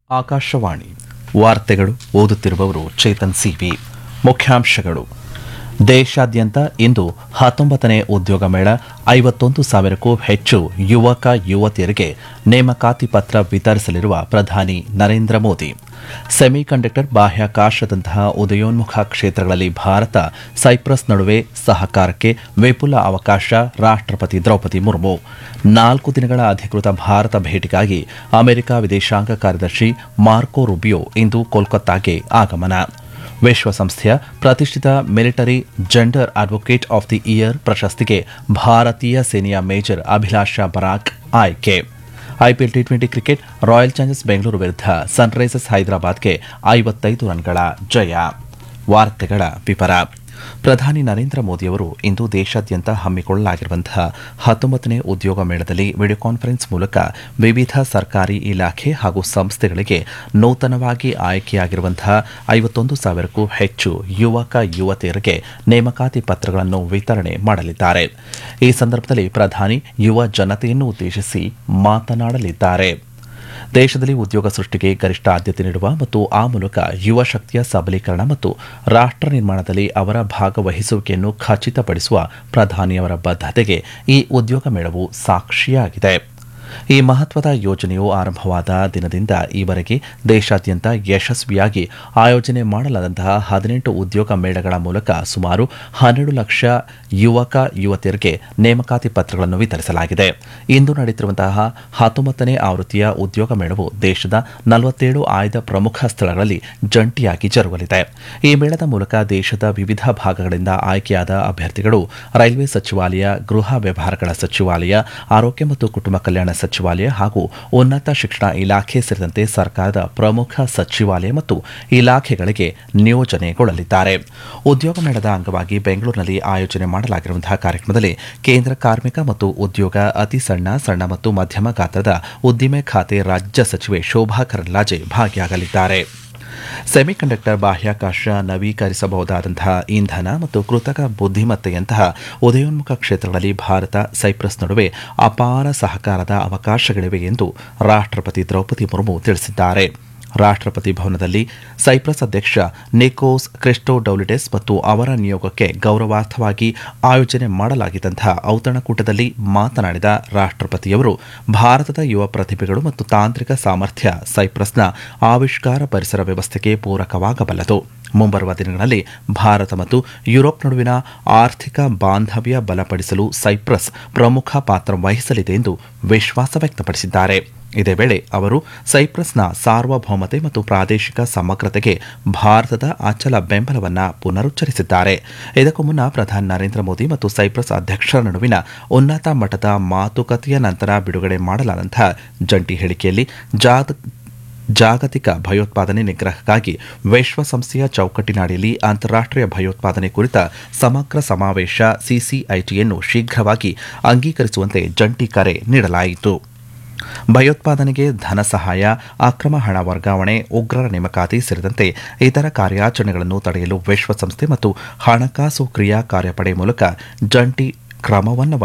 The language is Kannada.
ಆಕಾಶವಾಣಿ ವಾರ್ತೆಗಳು ಓದುತ್ತಿರುವವರು ಚೇತನ್ ಸಿವಿ ಮುಖ್ಯಾಂಶಗಳು ದೇಶಾದ್ಯಂತ ಇಂದು ಹತ್ತೊಂಬತ್ತನೇ ಉದ್ಯೋಗ ಮೇಳ ಐವತ್ತೊಂದು ಸಾವಿರಕ್ಕೂ ಹೆಚ್ಚು ಯುವಕ ಯುವತಿಯರಿಗೆ ನೇಮಕಾತಿ ಪತ್ರ ವಿತರಿಸಲಿರುವ ಪ್ರಧಾನಿ ನರೇಂದ್ರ ಮೋದಿ ಸೆಮಿಕಂಡಕ್ಟರ್ ಬಾಹ್ಯಾಕಾಶದಂತಹ ಉದಯೋನ್ಮುಖ ಕ್ಷೇತ್ರಗಳಲ್ಲಿ ಭಾರತ ಸೈಪ್ರಸ್ ನಡುವೆ ಸಹಕಾರಕ್ಕೆ ವಿಪುಲ ಅವಕಾಶ ರಾಷ್ಟ್ರಪತಿ ದ್ರೌಪದಿ ಮುರ್ಮು ನಾಲ್ಕು ದಿನಗಳ ಅಧಿಕೃತ ಭಾರತ ಭೇಟಿಗಾಗಿ ಅಮೆರಿಕ ವಿದೇಶಾಂಗ ಕಾರ್ಯದರ್ಶಿ ಮಾರ್ಕೋ ರುಬಿಯೋ ಇಂದು ಕೋಲ್ಕತ್ತಾಗೆ ಆಗಮನ ವಿಶ್ವಸಂಸ್ಥೆಯ ಪ್ರತಿಷ್ಠಿತ military gender advocate of the year ಪ್ರಶಸ್ತಿಗೆ ಭಾರತೀಯ ಸೇನೆಯ ಮೇಜರ್ ಅಭಿಲಾಷಾ ಬರಾಕ್ ಆಯ್ಕೆ IPL T twenty cricket Royal Challengers Bengaluru ವಿರುದ್ಧ ಸನ್ರೈಸರ್ಸ್ ಹೈದರಾಬಾದ್ಗೆ ಐವತ್ತೈದು ರನ್ಗಳ ಜಯ ವಾರ್ತೆಗಳ ವಿವರ ಪ್ರಧಾನಿ ನರೇಂದ್ರ ಮೋದಿಯವರು ಇಂದು ದೇಶಾದ್ಯಂತ ಹಮ್ಮಿಕೊಳ್ಳಲಾಗಿರುವಂತಹ ಹತ್ತೊಂಬತ್ತನೇ ಉದ್ಯೋಗ ಮೇಳದಲ್ಲಿ ವಿಡಿಯೋ ಕಾನ್ಫರೆನ್ಸ್ ಮೂಲಕ ವಿವಿಧ ಸರ್ಕಾರಿ ಇಲಾಖೆ ಹಾಗೂ ಸಂಸ್ಥೆಗಳಿಗೆ ನೂತನವಾಗಿ ಆಯ್ಕೆಯಾಗಿರುವಂತಹ ಐವತ್ತೊಂದು ಸಾವಿರಕ್ಕೂ ಹೆಚ್ಚು ಯುವಕ ಯುವತಿಯರಿಗೆ ನೇಮಕಾತಿ ಪತ್ರಗಳನ್ನು ವಿತರಣೆ ಮಾಡಲಿದ್ದಾರೆ ಈ ಸಂದರ್ಭದಲ್ಲಿ ಪ್ರಧಾನಿ ಯುವ ಜನತೆಯನ್ನು ಉದ್ದೇಶಿಸಿ ಮಾತನಾಡಲಿದ್ದಾರೆ ದೇಶದಲ್ಲಿ ಉದ್ಯೋಗ ಸೃಷ್ಟಿಗೆ ಗರಿಷ್ಠ ಆದ್ಯತೆ ನೀಡುವ ಮತ್ತು ಆ ಮೂಲಕ ಯುವ ಶಕ್ತಿಯ ಸಬಲೀಕರಣ ಮತ್ತು ರಾಷ್ಟ್ರ ನಿರ್ಮಾಣದಲ್ಲಿ ಅವರ ಭಾಗವಹಿಸುವಿಕೆಯನ್ನು ಖಚಿತಪಡಿಸುವ ಪ್ರಧಾನಿಯವರ ಬದ್ಧತೆಗೆ ಈ ಉದ್ಯೋಗ ಮೇಳವು ಸಾಕ್ಷಿಯಾಗಿದೆ ಈ ಮಹತ್ವದ ಯೋಜನೆಯು ಆರಂಭವಾದ ದಿನದಿಂದ ಈವರೆಗೆ ದೇಶಾದ್ಯಂತ ಯಶಸ್ವಿಯಾಗಿ ಆಯೋಜನೆ ಮಾಡಲಾದಂತಹ ಹದಿನೆಂಟು ಉದ್ಯೋಗ ಮೇಳಗಳ ಮೂಲಕ ಸುಮಾರು ಹನ್ನೆರಡು ಲಕ್ಷ ಯುವಕ ಯುವತಿಯರಿಗೆ ನೇಮಕಾತಿ ಪತ್ರಗಳನ್ನು ವಿತರಿಸಲಾಗಿದೆ ಇಂದು ನಡೆಯುತ್ತಿರುವಂತಹ ಹತ್ತೊಂಬತ್ತನೇ ಆವೃತ್ತಿಯ ಉದ್ಯೋಗ ಮೇಳವು ದೇಶದ ನಲವತ್ತೇಳು ಆಯ್ದ ಪ್ರಮುಖ ಸ್ಥಳಗಳಲ್ಲಿ ಜಂಟಿಯಾಗಿ ಜರುಗಲಿದೆ ಈ ಮೇಳದ ಮೂಲಕ ದೇಶದ ವಿವಿಧ ಭಾಗಗಳಿಂದ ಆಯ್ಕೆಯಾದ ಅಭ್ಯರ್ಥಿಗಳು ರೈಲ್ವೆ ಸಚಿವಾಲಯ ಗೃಹ ವ್ಯವಹಾರಗಳ ಸಚಿವಾಲಯ ಆರೋಗ್ಯ ಮತ್ತು ಕುಟುಂಬ ಕಲ್ಯಾಣ ಸಚಿವಾಲಯ ಹಾಗೂ ಉನ್ನತ ಶಿಕ್ಷಣ ಇಲಾಖೆ ಸೇರಿದಂತೆ ಸರ್ಕಾರದ ಪ್ರಮುಖ ಸಚಿವಾಲಯ ಮತ್ತು ಇಲಾಖೆಗಳಿಗೆ ನಿಯೋಜನೆಗೊಳ್ಳಲಿದ್ದಾರೆ ಉದ್ಯೋಗ ಮೇಳದ ಅಂಗವಾಗಿ ಬೆಂಗಳೂರಿನಲ್ಲಿ ಆಯೋಜನೆ ಮಾಡಲಾಗಿರುವಂತಹ ಕಾರ್ಯಕ್ರಮದಲ್ಲಿ ಕೇಂದ್ರ ಕಾರ್ಮಿಕ ಮತ್ತು ಉದ್ಯೋಗ ಅತಿ ಸಣ್ಣ ಸಣ್ಣ ಮತ್ತು ಮಧ್ಯಮ ಗಾತ್ರದ ಉದ್ದಿಮೆ ಖಾತೆ ರಾಜ್ಯ ಸಚಿವೆ ಶೋಭಾ ಕರಂದ್ಲಾಜೆ ಭಾಗಿಯಾಗಲಿದ್ದಾರೆ ಸೆಮಿಕಂಡಕ್ಟರ್ ಬಾಹ್ಯಾಕಾಶ ನವೀಕರಿಸಬಹುದಾದಂತಹ ಇಂಧನ ಮತ್ತು ಕೃತಕ ಬುದ್ಧಿಮತ್ತೆಯಂತಹ ಉದಯೋನ್ಮುಖ ಕ್ಷೇತ್ರಗಳಲ್ಲಿ ಭಾರತ ಸೈಪ್ರಸ್ ನಡುವೆ ಅಪಾರ ಸಹಕಾರದ ಅವಕಾಶಗಳಿವೆ ಎಂದು ರಾಷ್ಟ್ರಪತಿ ದ್ರೌಪದಿ ಮುರ್ಮು ತಿಳಿಸಿದ್ದಾರೆ ರಾಷ್ಟ್ರಪತಿ ಭವನದಲ್ಲಿ ಸೈಪ್ರಸ್ ಅಧ್ಯಕ್ಷ ನಿಕೋಸ್ ಕ್ರಿಸ್ಟೋಡೌಲಿಡೆಸ್ ಮತ್ತು ಅವರ ನಿಯೋಗಕ್ಕೆ ಗೌರವಾರ್ಥವಾಗಿ ಆಯೋಜನೆ ಮಾಡಲಾಗಿದ್ದಂತಹ ಔತಣಕೂಟದಲ್ಲಿ ಮಾತನಾಡಿದ ರಾಷ್ಟ್ರಪತಿಯವರು ಭಾರತದ ಯುವ ಪ್ರತಿಭೆಗಳು ಮತ್ತು ತಾಂತ್ರಿಕ ಸಾಮರ್ಥ್ಯ ಸೈಪ್ರಸ್ನ ಆವಿಷ್ಕಾರ ಪರಿಸರ ವ್ಯವಸ್ಥೆಗೆ ಪೂರಕವಾಗಬಲ್ಲದು ಮುಂಬರುವ ದಿನಗಳಲ್ಲಿ ಭಾರತ ಮತ್ತು ಯುರೋಪ್ ನಡುವಿನ ಆರ್ಥಿಕ ಬಾಂಧವ್ಯ ಬಲಪಡಿಸಲು ಸೈಪ್ರಸ್ ಪ್ರಮುಖ ಪಾತ್ರ ವಹಿಸಲಿದೆ ಎಂದು ವಿಶ್ವಾಸ ವ್ಯಕ್ತಪಡಿಸಿದ್ದಾರೆ ಇದೇ ವೇಳೆ ಅವರು ಸೈಪ್ರಸ್ನ ಸಾರ್ವಭೌಮತೆ ಮತ್ತು ಪ್ರಾದೇಶಿಕ ಸಮಗ್ರತೆಗೆ ಭಾರತದ ಅಚಲ ಬೆಂಬಲವನ್ನು ಪುನರುಚ್ಚರಿಸಿದ್ದಾರೆ ಇದಕ್ಕೂ ಮುನ್ನ ಪ್ರಧಾನಿ ನರೇಂದ್ರ ಮೋದಿ ಮತ್ತು ಸೈಪ್ರಸ್ ಅಧ್ಯಕ್ಷರ ನಡುವಿನ ಉನ್ನತ ಮಟ್ಟದ ಮಾತುಕತೆಯ ನಂತರ ಬಿಡುಗಡೆ ಮಾಡಲಾದಂತಹ ಜಂಟಿ ಹೇಳಿಕೆಯಲ್ಲಿ ಜಾದ ಜಾಗತಿಕ ಭಯೋತ್ಪಾದನೆ ನಿಗ್ರಹಕ್ಕಾಗಿ ವಿಶ್ವಸಂಸ್ಥೆಯ ಚೌಕಟ್ಟಿನಡಿಯಲ್ಲಿ ಅಂತಾರಾಷ್ಟೀಯ ಭಯೋತ್ಪಾದನೆ ಕುರಿತ ಸಮಗ್ರ ಸಮಾವೇಶ ಸಿಸಿಐಟಿಯನ್ನು ಶೀಘ್ರವಾಗಿ ಅಂಗೀಕರಿಸುವಂತೆ ಜಂಟಿ ಕರೆ ನೀಡಲಾಯಿತು ಭಯೋತ್ಪಾದನೆಗೆ ಧನ ಸಹಾಯ ಅಕ್ರಮ ಹಣ ವರ್ಗಾವಣೆ ಉಗ್ರರ ನೇಮಕಾತಿ ಸೇರಿದಂತೆ ಇತರ ಕಾರ್ಯಾಚರಣೆಗಳನ್ನು ತಡೆಯಲು ವಿಶ್ವಸಂಸ್ಥೆ ಮತ್ತು ಹಣಕಾಸು ಕ್ರಿಯಾ ಕಾರ್ಯಪಡೆ ಮೂಲಕ ಜಂಟಿ ಕ್ರಮವನ್ನು